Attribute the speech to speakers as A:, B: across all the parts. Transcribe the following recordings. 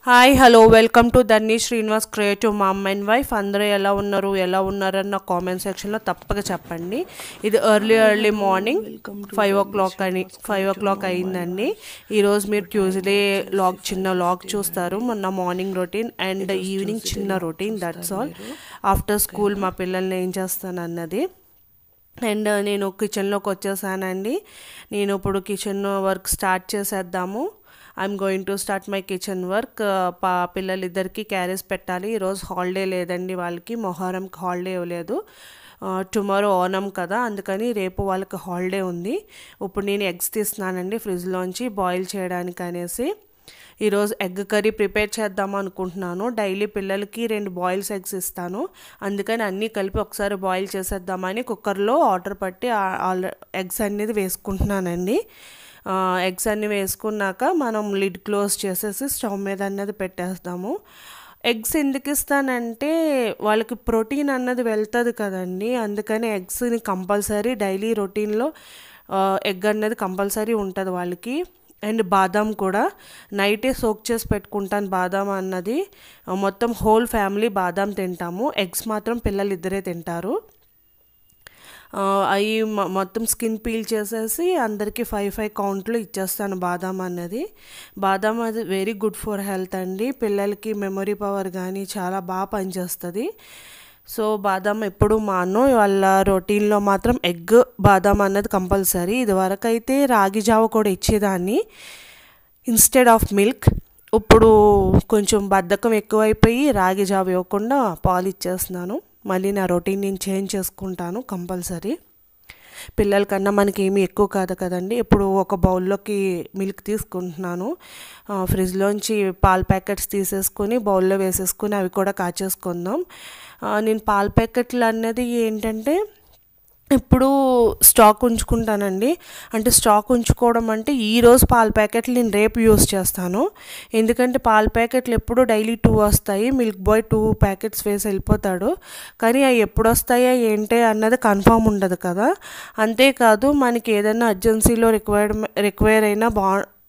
A: hi hello welcome to Dharni Srinivas creative mom and wife అందరూ ఎలా ఉన్నారు ఎలా ఉన్నారన్న కామెంట్ సెక్షన్లో తప్పక చెప్పండి ఇది early early morning five o'clock అని ఫైవ్ ఓ క్లాక్ అయిందండి ఈరోజు మీరు ట్యూస్డే లాగ్ చిన్న లాగ్ చూస్తారు మొన్న మార్నింగ్ రొటీన్ అండ్ ఈవినింగ్ చిన్న routine that's all after school మా పిల్లల్ని ఏం చేస్తాను అన్నది అండ్ నేను కిచెన్లోకి వచ్చేసానండి నేను ఇప్పుడు కిచెన్ వర్క్ స్టార్ట్ చేసేద్దాము I'm going to start my kitchen work పా పిల్లలిద్దరికి క్యారేజ్ పెట్టాలి ఈరోజు హాలిడే లేదండి వాళ్ళకి మొహరంకి హాలిడే ఇవ్వలేదు టుమారో ఓనం కదా అందుకని రేపు వాళ్ళకి హాలిడే ఉంది ఇప్పుడు నేను ఎగ్స్ తీస్తున్నానండి ఫ్రిడ్జ్లోంచి బాయిల్ చేయడానికి అనేసి ఈరోజు ఎగ్ కర్రీ ప్రిపేర్ చేద్దాం అనుకుంటున్నాను డైలీ పిల్లలకి రెండు బాయిల్స్ ఎగ్స్ ఇస్తాను అందుకని అన్నీ కలిపి ఒకసారి బాయిల్ చేసేద్దామని కుక్కర్లో ఆర్డర్ పట్టి ఎగ్స్ అనేది వేసుకుంటున్నానండి ఎగ్స్ అన్ని వేసుకున్నాక మనం లిడ్ క్లోజ్ చేసేసి స్టవ్ మీద అన్నది పెట్టేస్తాము ఎగ్స్ ఎందుకు ఇస్తానంటే వాళ్ళకి ప్రోటీన్ అన్నది వెళ్తుంది కదండి అందుకని ఎగ్స్ని కంపల్సరీ డైలీ రొటీన్లో ఎగ్ అన్నది కంపల్సరీ ఉంటుంది వాళ్ళకి అండ్ బాదాం కూడా నైటే సోక్ చేసి పెట్టుకుంటాను బాదాం అన్నది మొత్తం హోల్ ఫ్యామిలీ బాదాం తింటాము ఎగ్స్ మాత్రం పిల్లలు ఇద్దరే తింటారు అవి మొత్తం స్కిన్ పీల్ చేసేసి అందరికీ ఫైవ్ ఫైవ్ కౌంట్లు ఇచ్చేస్తాను బాదాం అన్నది బాదాం అది వెరీ గుడ్ ఫర్ హెల్త్ అండి పిల్లలకి మెమొరీ పవర్ కానీ చాలా బాగా పనిచేస్తుంది సో బాదాం ఎప్పుడు మాను వాళ్ళ రొటీన్లో మాత్రం ఎగ్ బాదాం అన్నది కంపల్సరీ ఇదివరకు అయితే రాగి జావ కూడా ఇచ్చేదాన్ని ఇన్స్టెడ్ ఆఫ్ మిల్క్ ఇప్పుడు కొంచెం బద్ధకం ఎక్కువైపోయి రాగి జావ ఇవ్వకుండా పాలు ఇచ్చేస్తున్నాను మళ్ళీ నా రొటీన్ నేను చేంజ్ చేసుకుంటాను కంపల్సరీ పిల్లలకన్నా మనకి ఏమీ ఎక్కువ కాదు కదండి ఇప్పుడు ఒక బౌల్లోకి మిల్క్ తీసుకుంటున్నాను ఫ్రిడ్జ్లోంచి పాల ప్యాకెట్స్ తీసేసుకొని బౌల్లో వేసేసుకొని అవి కూడా కాచేసుకుందాం నేను పాల ప్యాకెట్లు అన్నది ఏంటంటే ఇప్పుడు స్టాక్ ఉంచుకుంటానండి అంటే స్టాక్ ఉంచుకోవడం అంటే ఈరోజు పాల ప్యాకెట్లు నేను రేపు యూస్ చేస్తాను ఎందుకంటే పాల ప్యాకెట్లు ఎప్పుడు డైలీ టూ వస్తాయి మిల్క్ బాయ్ టూ ప్యాకెట్స్ వేసి వెళ్ళిపోతాడు కానీ అవి ఎప్పుడు వస్తాయా ఏంటి అన్నది కన్ఫామ్ ఉండదు కదా అంతేకాదు మనకి ఏదైనా అర్జెన్సీలో రిక్వైర్డ్ రిక్వైర్ అయినా బా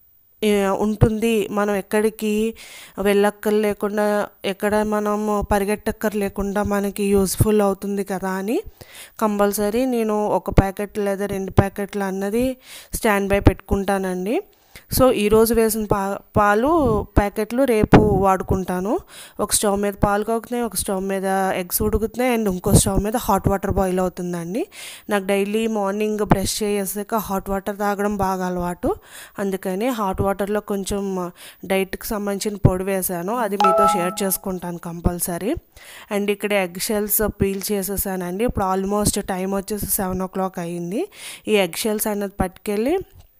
A: ఉంటుంది మనం ఎక్కడికి వెళ్ళక్కర్ లేకుండా ఎక్కడ మనం పరిగెట్టక్కర్ లేకుండా మనకి యూస్ఫుల్ అవుతుంది కదా అని కంపల్సరీ నేను ఒక ప్యాకెట్ లేదా రెండు ప్యాకెట్లు అన్నది స్టాండ్ బై పెట్టుకుంటానండి సో ఈరోజు వేసిన పా పాలు ప్యాకెట్లు రేపు వాడుకుంటాను ఒక స్టవ్ మీద పాలు కాగుతున్నాయి ఒక స్టవ్ మీద ఎగ్స్ ఉడుకుతున్నాయి అండ్ ఇంకో స్టవ్ మీద హాట్ వాటర్ బాయిల్ అవుతుందండి నాకు డైలీ మార్నింగ్ బ్రష్ చేసాక హాట్ వాటర్ తాగడం బాగా అలవాటు అందుకని హాట్ వాటర్లో కొంచెం డైట్కి సంబంధించిన పొడి వేసాను అది మీతో షేర్ చేసుకుంటాను కంపల్సరీ అండ్ ఇక్కడ ఎగ్ షెల్స్ పీల్ చేసేసానండి ఇప్పుడు ఆల్మోస్ట్ టైం వచ్చేసి సెవెన్ ఓ క్లాక్ అయ్యింది ఈ ఎగ్ షెల్స్ అన్నది పట్టుకెళ్ళి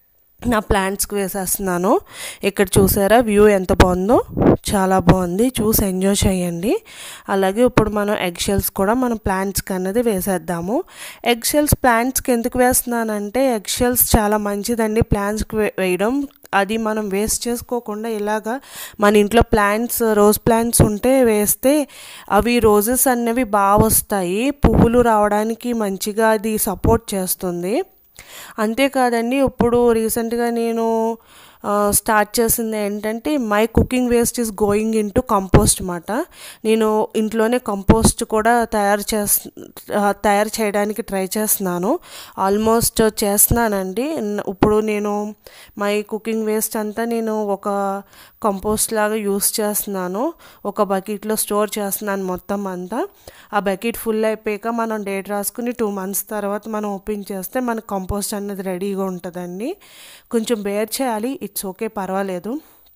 A: నా ప్లాంట్స్కి వేసేస్తున్నాను ఇక్కడ చూసారా వ్యూ ఎంత బాగుందో చాలా బాగుంది చూసి ఎంజాయ్ చేయండి అలాగే ఇప్పుడు మనం ఎగ్ షెల్స్ కూడా మనం ప్లాంట్స్కి అన్నది వేసేద్దాము ఎగ్ షెల్స్ ప్లాంట్స్కి ఎందుకు వేస్తున్నానంటే ఎగ్ షెల్స్ చాలా మంచిదండి ప్లాంట్స్కి వేయడం అది మనం వేస్ట్ చేసుకోకుండా ఇలాగా మన ఇంట్లో ప్లాంట్స్ రోజ్ ప్లాంట్స్ ఉంటే వేస్తే అవి రోజెస్ అనేవి బాగా వస్తాయి పువ్వులు రావడానికి మంచిగా అది సపోర్ట్ చేస్తుంది అంతేకాదండి ఇప్పుడు రీసెంట్గా నేను స్టార్ట్ చేసింది ఏంటంటే my cooking waste is going into compost అనమాట నేను ఇంట్లోనే కంపోస్ట్ కూడా తయారు చేస్ తయారు చేయడానికి ట్రై చేస్తున్నాను ఆల్మోస్ట్ చేస్తున్నానండి ఇప్పుడు నేను మై కుకింగ్ వేస్ట్ అంతా నేను ఒక కంపోస్ట్ లాగా యూస్ చేస్తున్నాను ఒక బకెట్లో స్టోర్ చేస్తున్నాను మొత్తం అంతా ఆ బకెట్ ఫుల్ అయిపోయాక మనం డేట్ రాసుకుని టూ మంత్స్ తర్వాత మనం ఓపెన్ చేస్తే మనకు కంపోస్ట్ అన్నది రెడీగా ఉంటుందండి కొంచెం బేర్ చేయాలి ఇట్స్ ఓకే పర్వాలేదు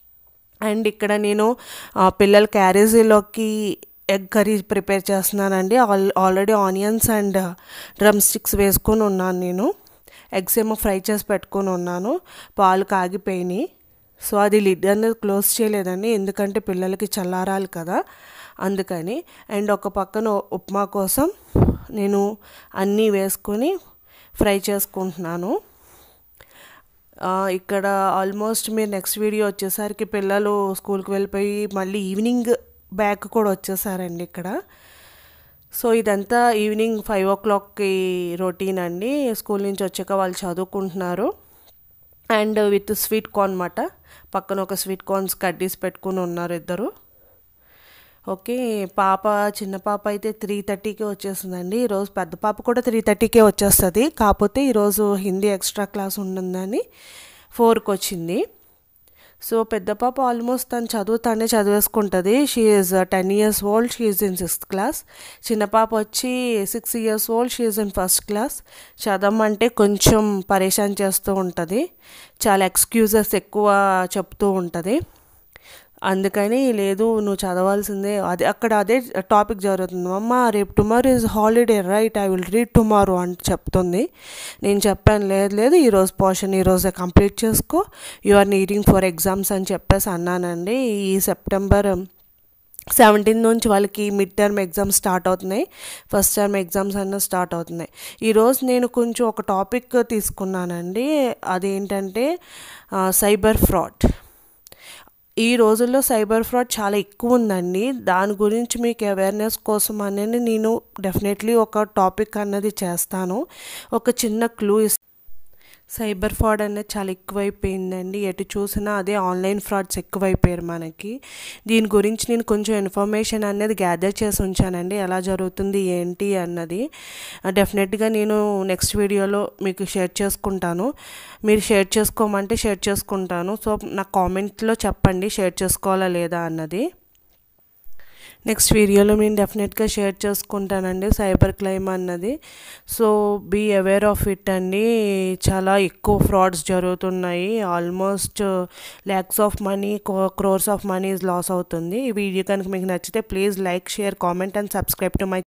A: అండ్ ఇక్కడ నేను పిల్లల క్యారేజీలోకి ఎగ్ కర్రీ ప్రిపేర్ చేస్తున్నానండి all already onions and drumsticks వేసుకొని ఉన్నాను నేను ఎగ్స్ ఏమో ఫ్రై చేసి పెట్టుకొని ఉన్నాను పాలు కాగిపోయినాయి సో అది లిడ్ అనేది క్లోజ్ చేయలేదండి ఎందుకంటే పిల్లలకి చల్లారాలి కదా అందుకని అండ్ ఒక పక్కన ఉప్మా కోసం నేను అన్నీ వేసుకొని ఫ్రై చేసుకుంటున్నాను ఇక్కడ ఆల్మోస్ట్ మీరు నెక్స్ట్ వీడియో వచ్చేసరికి పిల్లలు స్కూల్కి వెళ్ళిపోయి మళ్ళీ ఈవినింగ్ బ్యాక్ కూడా వచ్చేసారండి ఇక్కడ సో ఇదంతా ఈవినింగ్ ఫైవ్ ఓ క్లాక్కి రొటీన్ అండి స్కూల్ నుంచి వచ్చాక వాళ్ళు చదువుకుంటున్నారు అండ్ విత్ స్వీట్ కార్న్ మాట పక్కన ఒక స్వీట్ కార్న్స్ కడ్డీస్ పెట్టుకుని ఉన్నారు ఇద్దరు ఓకే పాప చిన్న పాప అయితే త్రీ థర్టీకే వచ్చేసిందండి ఈరోజు పెద్ద పాప కూడా త్రీ థర్టీకే వచ్చేస్తుంది కాకపోతే ఈరోజు హిందీ ఎక్స్ట్రా క్లాస్ ఉంటుందని ఫోర్కి వచ్చింది సో పెద్ద పాప ఆల్మోస్ట్ తను చదువు తనే చదివేసుకుంటుంది she is ten years old she is in sixth class చిన్న పాప వచ్చి six years old she is in first class చదవమంటే కొంచెం పరేషాన్ చేస్తూ ఉంటుంది చాలా ఎక్స్క్యూజెస్ ఎక్కువ చెప్తూ ఉంటుంది అందుకని లేదు నువ్వు చదవాల్సిందే అదే అక్కడ అదే టాపిక్ జరుగుతుంది అమ్మ రేపు tomorrow is holiday right I will read tomorrow అని చెప్తుంది నేను చెప్పాను లేదు లేదు ఈరోజు పోర్షన్ ఈరోజే కంప్లీట్ చేసుకో you are needing for exams అని చెప్పేసి అన్నానండి ఈ సెప్టెంబర్ సెవెంటీన్ నుంచి వాళ్ళకి మిడ్ టర్మ్ ఎగ్జామ్స్ స్టార్ట్ అవుతున్నాయి ఫస్ట్ టర్మ్ ఎగ్జామ్స్ అన్న స్టార్ట్ అవుతున్నాయి ఈరోజు నేను కొంచెం ఒక టాపిక్ తీసుకున్నానండి అదేంటంటే సైబర్ ఫ్రాడ్ ఈ రోజుల్లో సైబర్ ఫ్రాడ్ చాలా ఎక్కువ ఉందండి దాని గురించి మీకు అవేర్నెస్ కోసం అనేది నేను డెఫినెట్లీ ఒక టాపిక్ అన్నది చేస్తాను ఒక చిన్న క్లూ సైబర్ ఫ్రాడ్ అనేది చాలా ఎక్కువైపోయిందండి ఎటు చూసినా అదే ఆన్లైన్ ఫ్రాడ్స్ ఎక్కువైపోయారు మనకి దీని గురించి నేను కొంచెం ఇన్ఫర్మేషన్ అనేది గ్యాదర్ చేసి ఉంచానండి ఎలా జరుగుతుంది ఏంటి అన్నది డెఫినెట్గా నేను నెక్స్ట్ వీడియోలో మీకు షేర్ చేసుకుంటాను మీరు షేర్ చేసుకోమంటే షేర్ చేసుకుంటాను సో నా కామెంట్లో చెప్పండి షేర్ చేసుకోవాలా లేదా అన్నది నెక్స్ట్ వీడియోలో నేను డెఫినెట్గా షేర్ చేసుకుంటానండి సైబర్ క్రైమ్ అన్నది so be aware of it అండి చాలా ఎక్కువ ఫ్రాడ్స్ జరుగుతున్నాయి almost lakhs of money crores of money loss అవుతుంది ఈ వీడియో కనుక మీకు నచ్చితే please like share comment and subscribe to my